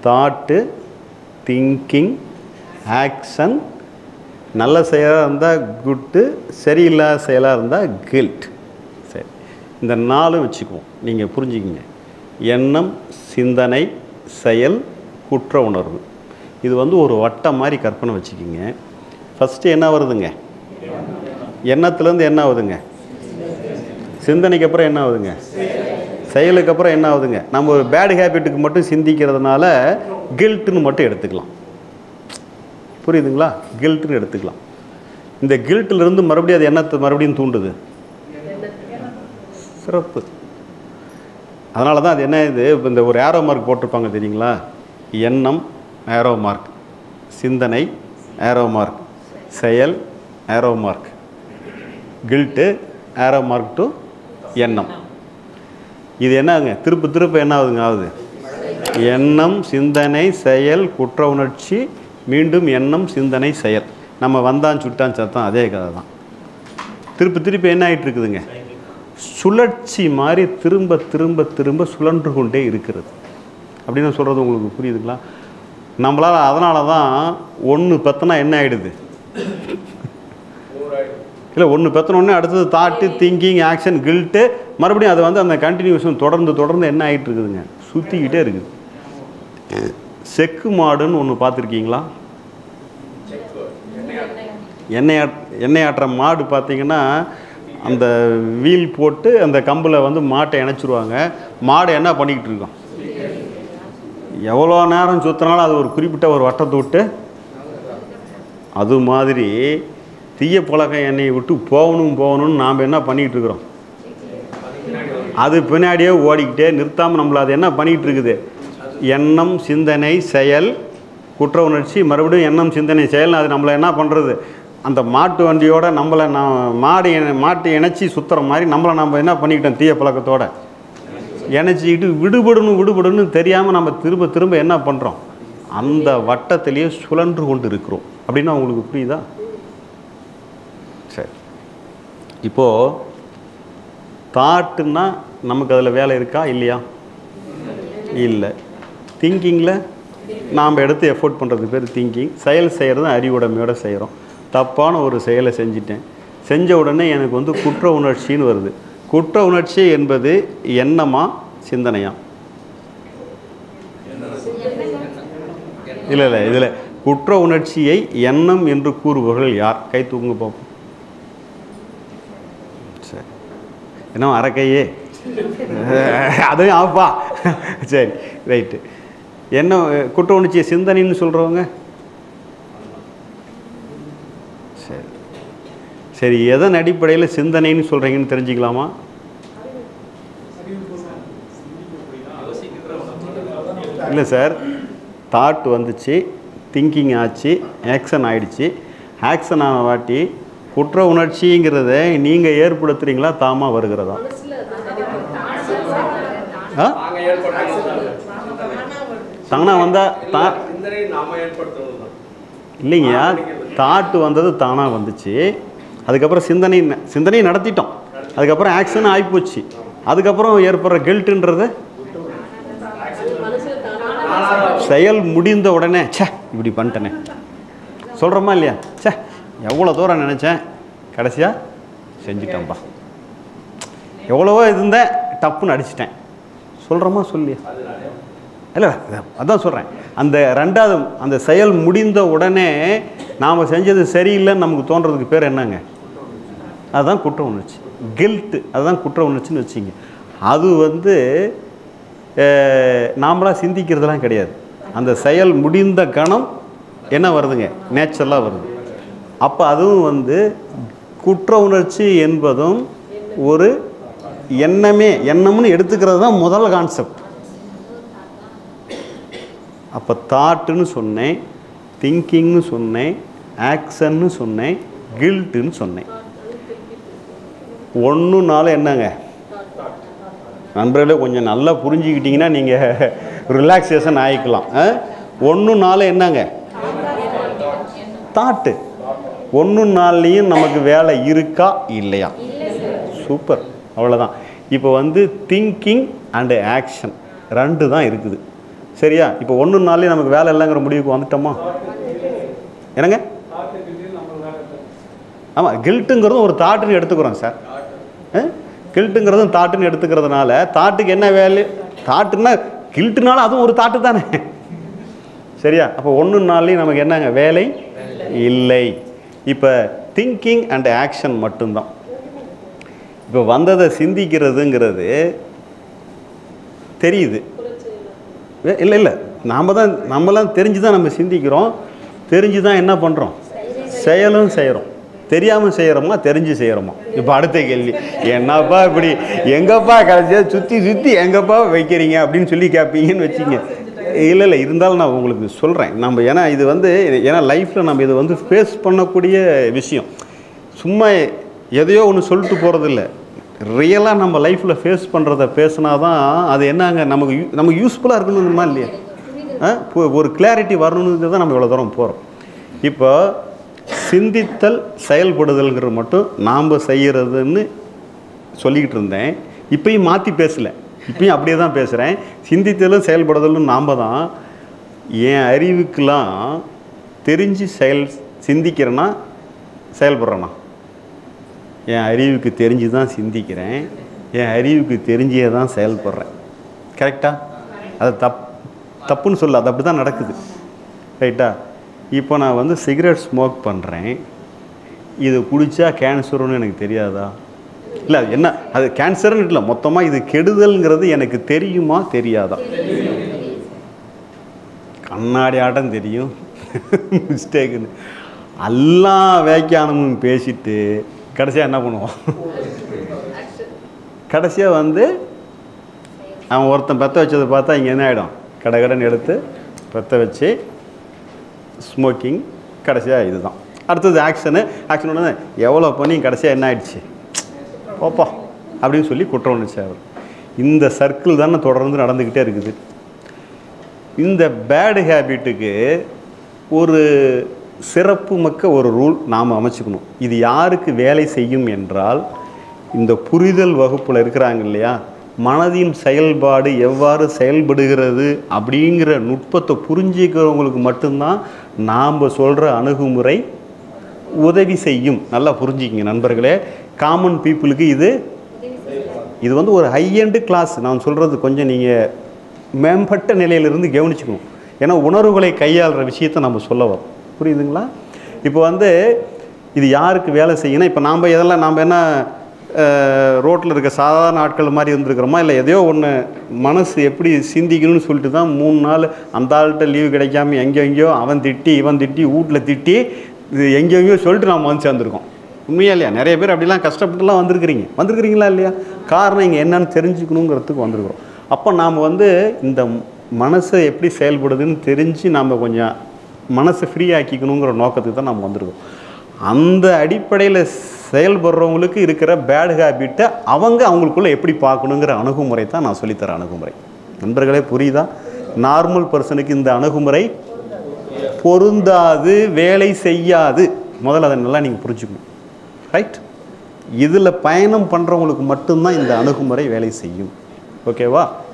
Thought thinking action நல்ல செயலாக இருந்தால் குட்டு சரியில்லாத செயலாக இருந்தால் கில்ட் சரி இந்த நாலும் வச்சுக்குவோம் நீங்கள் புரிஞ்சுக்கிங்க எண்ணம் சிந்தனை செயல் குற்ற உணர்வு இது வந்து ஒரு வட்டம் மாதிரி கற்பனை வச்சுக்கிங்க ஃபஸ்ட்டு என்ன வருதுங்க எண்ணத்துலேருந்து என்ன ஆகுதுங்க சிந்தனைக்கு அப்புறம் என்ன ஆகுதுங்க செயலுக்கு அப்புறம் என்ன ஆகுதுங்க நம்ம ஒரு பேட் ஹேபிட்டுக்கு மட்டும் சிந்திக்கிறதுனால கில்ட்டுன்னு மட்டும் எடுத்துக்கலாம் புரியுதுங்களா கில்ட்டுன்னு எடுத்துக்கலாம் இந்த guiltல இருந்து மறுபடியும் அது என்னத்தை மறுபடியும் தூண்டுது சிறப்பு அதனால தான் அது என்ன இது இப்போ இந்த ஒரு ஏரோ மார்க் போட்டிருப்பாங்க தெரியுங்களா எண்ணம் ஏரோ மார்க் சிந்தனை ஏரோ மார்க் செயல் arrow mark guilt arrow mark to எண்ணம் இது என்னங்க திருப்ப திருப்ப என்ன ஆகுதுங்க ஆகுது எண்ணம் சிந்தனை செயல் குற்ற உணர்ச்சி மீண்டும் எண்ணம் சிந்தனை செயல் நம்ம வந்தான் சுட்டான் சத்தம் அதே கதை தான் திருப்பி திருப்பி என்ன ஆயிட்டு இருக்குதுங்க சுழற்சி மாதிரி திரும்ப திரும்ப திரும்ப சுழன்று கொண்டே இருக்கிறது அப்படின்னு சொல்கிறது உங்களுக்கு புரியுதுங்களா நம்மளால் அதனால தான் ஒன்று பத்தினா என்ன ஆயிடுது இல்லை ஒன்று உடனே அடுத்தது தாட்டு திங்கிங் ஆக்ஷன் கில்ட்டு மறுபடியும் அது வந்து அந்த கண்டினியூஷன் தொடர்ந்து தொடர்ந்து என்ன ஆகிட்டு இருக்குதுங்க சுற்றிக்கிட்டே இருக்குது செக்கு மாடுன்னு ஒன்று பார்த்துருக்கீங்களா எண்ணெய் ஆட் எண்ணெய் ஆட்டுற மாடு பார்த்தீங்கன்னா அந்த வீல் போட்டு அந்த கம்பில் வந்து மாட்டை இணைச்சிருவாங்க மாடு என்ன பண்ணிக்கிட்டு இருக்கோம் எவ்வளோ நேரம் சுற்றினாலும் அது ஒரு குறிப்பிட்ட ஒரு வட்டத்தை விட்டு அது மாதிரி தீய பழக்க எண்ணெயை விட்டு போகணும் போகணும்னு நாம் என்ன பண்ணிக்கிட்டு இருக்கிறோம் அது பின்னாடியே ஓடிக்கிட்டே நிறுத்தாமல் நம்மளை அது என்ன பண்ணிக்கிட்டு இருக்குது எண்ணம் சிந்தனை செயல் குற்ற உணர்ச்சி மறுபடியும் எண்ணம் சிந்தனை செயல் அது நம்மளை என்ன பண்ணுறது அந்த மாட்டு வண்டியோட நம்மளை நான் மாடு இணை- மாட்டு இணைச்சி சுற்றுற மாதிரி நம்மளை நம்ம என்ன பண்ணிக்கிட்டோம் தீய பழக்கத்தோட இணைச்சிக்கிட்டு விடுபடணும் விடுபடணும் தெரியாமல் நம்ம திரும்ப திரும்ப என்ன பண்ணுறோம் அந்த வட்டத்திலேயே சுழன்று கொண்டு இருக்கிறோம் அப்படின்னா உங்களுக்கு புரியுதா சரி இப்போது தாட்டுன்னா நமக்கு அதில் வேலை இருக்கா இல்லையா இல்லை திங்கிங்கில் நாம் எடுத்து எஃபோர்ட் பண்ணுறது பேர் திங்கிங் செயல் செய்கிறது அறிவுடைமையோட செய்கிறோம் தப்பான ஒரு செயலை செஞ்சிட்டேன் செஞ்ச உடனே எனக்கு வந்து குற்ற உணர்ச்சின்னு வருது குற்ற உணர்ச்சி என்பது எண்ணமா சிந்தனையா இல்லை இல்லை இதில் குற்ற உணர்ச்சியை எண்ணம் என்று கூறுபவர்கள் யார் கை தூக்குங்க பார்ப்போம் சரி என்ன அரக்கையே அதுவும் ஆப்பா சரி ரைட்டு என்ன குற்ற உணர்ச்சியை சிந்தனைன்னு சொல்கிறவங்க சரி சரி எதன் அடிப்படையில் சிந்தனைன்னு சொல்கிறீங்கன்னு தெரிஞ்சுக்கலாமா இல்லை சார் தாட் வந்துச்சு திங்கிங் ஆச்சு ஆக்ஷன் ஆயிடுச்சு ஆக்ஷன் ஆன வாட்டி குற்ற உணர்ச்சிங்கிறத நீங்கள் ஏற்படுத்துகிறீங்களா தாமா வருகிறதா ஆ நாங்க ஏற்படுத்தணும் தானா வந்தால் தா சிந்தனை நாம ஏற்படுத்தணும் தான் இல்லைங்கய்யா தாட்டு வந்தது தானாக வந்துச்சு அதுக்கப்புறம் சிந்தனை ந- சிந்தனையை நடத்திட்டோம் அதுக்கப்புறம் ஆக்ஷன் ஆகிப்போச்சு அதுக்கப்புறம் ஏற்படுற கில்ட்டுன்றது செயல் முடிந்த உடனே ச்சே இப்படி பண்ணிட்டேனே சொல்கிறோமா இல்லையா ச்சே எவ்வளோ தூரம் நினச்சேன் கடைசியாக செஞ்சிட்டேன்ப்பா எவ்வளவோ இருந்தேன் டப்புன்னு அடிச்சிட்டேன் சொல்கிறோமா சொல்லியா இல்லை அதான் சொல்கிறேன் அந்த ரெண்டாவது அந்த செயல் முடிந்த உடனே நாம் செஞ்சது சரியில்லைன்னு நமக்கு தோன்றதுக்கு பேர் என்னங்க அதுதான் குற்ற உணர்ச்சி கில்ட்டு அதுதான் குற்ற உணர்ச்சின்னு வச்சிங்க அது வந்து நாமளாக சிந்திக்கிறதுலாம் கிடையாது அந்த செயல் முடிந்த கணம் என்ன வருதுங்க நேச்சுரலாக வருது அப்போ அதுவும் வந்து குற்ற உணர்ச்சி என்பதும் ஒரு எண்ணமே எண்ணம்னு எடுத்துக்கிறது தான் முதல் கான்செப்ட் அப்போ தாட்டுன்னு சொன்னேன் திங்கிங்னு சொன்னேன் ஆக்ஷன்னு சொன்னேன் கில்ட்டுன்னு சொன்னேன் ஒன்றுனால என்னங்க நண்பர்களே கொஞ்சம் நல்லா புரிஞ்சுக்கிட்டீங்கன்னா நீங்கள் ரிலாக்ஸேஷன் ஆகிக்கலாம் ஒன்றுனால என்னங்க தாட்டு ஒன்று நாள்லேயும் நமக்கு வேலை இருக்கா இல்லையா சூப்பர் அவ்வளோதான் இப்போ வந்து திங்கிங் அண்டு ஆக்ஷன் ரெண்டு தான் இருக்குது சரியா இப்போ ஒன்று நாள்லேயே நமக்கு வேலை இல்லைங்கிற முடிவுக்கு வந்துட்டோமா என்னங்க ஆமாம் கில்ட்டுங்கிறதும் ஒரு தாட்டுன்னு எடுத்துக்கிறோம் சார் கில்ட்டுங்கிறதும் தாட்டுன்னு எடுத்துக்கிறதுனால தாட்டுக்கு என்ன வேலை தாட்டுன்னா கில்ட்டுனால அதுவும் ஒரு தாட்டு தானே சரியா அப்போ ஒன்று நாள்லேயும் நமக்கு என்னங்க வேலை இல்லை இப்போ திங்கிங் அண்ட் ஆக்ஷன் மட்டும்தான் இப்போ வந்ததை சிந்திக்கிறதுங்கிறது தெரியுது வே- இல்லை இல்லை நாம் தான் நம்மலாம் தெரிஞ்சு தான் நம்ம சிந்திக்கிறோம் தெரிஞ்சு தான் என்ன பண்ணுறோம் செயலும் செய்கிறோம் தெரியாமல் செய்கிறோமா தெரிஞ்சு செய்கிறோமா இப்போ அடுத்த கேள்வி என்னப்பா இப்படி எங்கப்பா கடைசியாக சுற்றி சுற்றி எங்கப்பா வைக்கிறீங்க அப்படின்னு சொல்லி கேட்பீங்கன்னு வச்சிங்க இல்லை இல்லை இருந்தாலும் நான் உங்களுக்கு சொல்கிறேன் நம்ம ஏன்னா இது வந்து ஏன்னா லைஃப்பில் நம்ம இதை வந்து ஃபேஸ் பண்ணக்கூடிய விஷயம் சும்மா எதையோ ஒன்று சொல்லிட்டு போகிறதில்ல ரியலாக நம்ம லைஃப்பில் ஃபேஸ் பண்ணுறத பேசினா தான் அது என்னங்க நமக்கு யூ- நமக்கு யூஸ்ஃபுல்லாக இருக்கணுமா இல்லையா ஆ? இப்போ ஒரு கிளாரிட்டி வரணுங்கிறது தான் நம்ம இவ்வளோ தூரம் போகிறோம் இப்போ சிந்தித்தல் செயல்படுதல்ங்கிறது மட்டும் நாம் செய்கிறதுன்னு சொல்லிக்கிட்டு இருந்தேன் இப்பயும் மாற்றி பேசலை இப்பயும் அப்படியே தான் பேசுகிறேன் சிந்தித்தலும் செயல்படுதலும் நாம் தான் என் அறிவுக்கெல்லாம் தெரிஞ்சு செயல் சிந்திக்கிறேன்னா செயல்படுறேன்னா என் அறிவுக்கு தெரிஞ்சு தான் சிந்திக்கிறேன் என் அறிவுக்கு தெரிஞ்சே தான் செயல்படுறேன் கரெக்டா அது தப் தப்புன்னு சொல்ல அது அப்படி தான் நடக்குது ரைட்டா இப்போ நான் வந்து சிகரெட் ஸ்மோக் பண்ணுறேன் இது குடித்தா கேன்சருன்னு எனக்கு தெரியாதா இல்லை என்ன அது கேன்சர்னு இல்லை மொத்தமாக இது கெடுதல்ங்கிறது எனக்கு தெரியுமா தெரியாதா கண்ணாடி ஆட்டம் தெரியும் மிஸ்டேக்குன்னு எல்லா வியாக்கியானமும் பேசிட்டு கடைசியாக என்ன பண்ணுவோம் கடைசியாக வந்து அவன் ஒருத்தன் பெத்த வச்சதை பார்த்தா இங்கே என்ன ஆகிடும் கடை கடன் எடுத்து பெத்த வச்சு ஸ்மோக்கிங் கடைசியாக இதுதான் அடுத்தது ஆக்ஷனு ஆக்ஷன் உடனே எவ்வளோ பண்ணி கடைசியாக என்ன ஆயிடுச்சு ஓப்பா அப்படின்னு சொல்லி குற்றம் உணர்ச்சி அவர் இந்த சர்க்கிள் தானே தொடர்ந்து நடந்துக்கிட்டே இருக்குது இந்த பேடு ஹேபிட்டுக்கு ஒரு சிறப்பு மிக்க ஒரு ரூல் நாம் அமைச்சுக்கணும் இது யாருக்கு வேலை செய்யும் என்றால் இந்த புரிதல் வகுப்பில் இருக்கிறாங்க இல்லையா மனதின் செயல்பாடு எவ்வாறு செயல்படுகிறது அப்படிங்கிற நுட்பத்தை புரிஞ்சிக்கிறவங்களுக்கு மட்டும்தான் நாம் சொல்கிற அணுகுமுறை உதவி செய்யும் நல்லா புரிஞ்சுக்கிங்க நண்பர்களே காமன் பீப்புளுக்கு இது இது வந்து ஒரு ஹை எண்டு கிளாஸ் நான் சொல்கிறது கொஞ்சம் நீங்கள் மேம்பட்ட நிலையிலிருந்து கவனிச்சுக்கணும் ஏன்னா உணர்வுகளை கையாளுற விஷயத்தை நம்ம சொல்ல வரோம் புரியுதுங்களா இப்போ வந்து இது யாருக்கு வேலை செய்யணும் இப்போ நாம் இதெல்லாம் நாம் என்ன ரோட்டில் இருக்க சாதாரண ஆட்கள் மாதிரி இருந்திருக்கிறோமா இல்லை எதையோ ஒன்று மனசு எப்படி சிந்திக்கணும்னு சொல்லிட்டு தான் மூணு நாள் அந்த ஆள்கிட்ட லீவு கிடைக்காம எங்கெங்கேயோ எங்கேயோ அவன் திட்டி இவன் திட்டி வீட்டில் திட்டி இது எங்கெங்கேயோ எங்கேயோ சொல்லிட்டு நாம் வந்து சேர்ந்துருக்கோம் உண்மையா இல்லையா நிறைய பேர் அப்படிலாம் கஷ்டப்பட்டுலாம் வந்திருக்கிறீங்க வந்திருக்கிறீங்களா இல்லையா காரணம் இங்கே என்னன்னு தெரிஞ்சுக்கணுங்கிறதுக்கு வந்திருக்கிறோம் அப்போ நாம் வந்து இந்த மனசை எப்படி செயல்படுதுன்னு தெரிஞ்சு நாம் கொஞ்சம் மனசை ஃப்ரீ ஆக்கிக்கணுங்கிற நோக்கத்துக்கு தான் நம்ம வந்திருக்கோம் அந்த அடிப்படையில் செயல்படுறவங்களுக்கு இருக்கிற பேட் ஹேபிட்டை அவங்க அவங்களுக்குள்ள எப்படி பார்க்கணுங்கிற அணுகுமுறை தான் நான் சொல்லித்தர அணுகுமுறை நண்பர்களே புரியுதா நார்மல் பர்சனுக்கு இந்த அணுகுமுறை பொருந்தாது வேலை செய்யாது முதல்ல அதை நல்லா நீங்கள் புரிஞ்சுக்கணும் ரைட் இதில் பயணம் பண்ணுறவங்களுக்கு மட்டும்தான் இந்த அணுகுமுறை வேலை செய்யும் ஓகேவா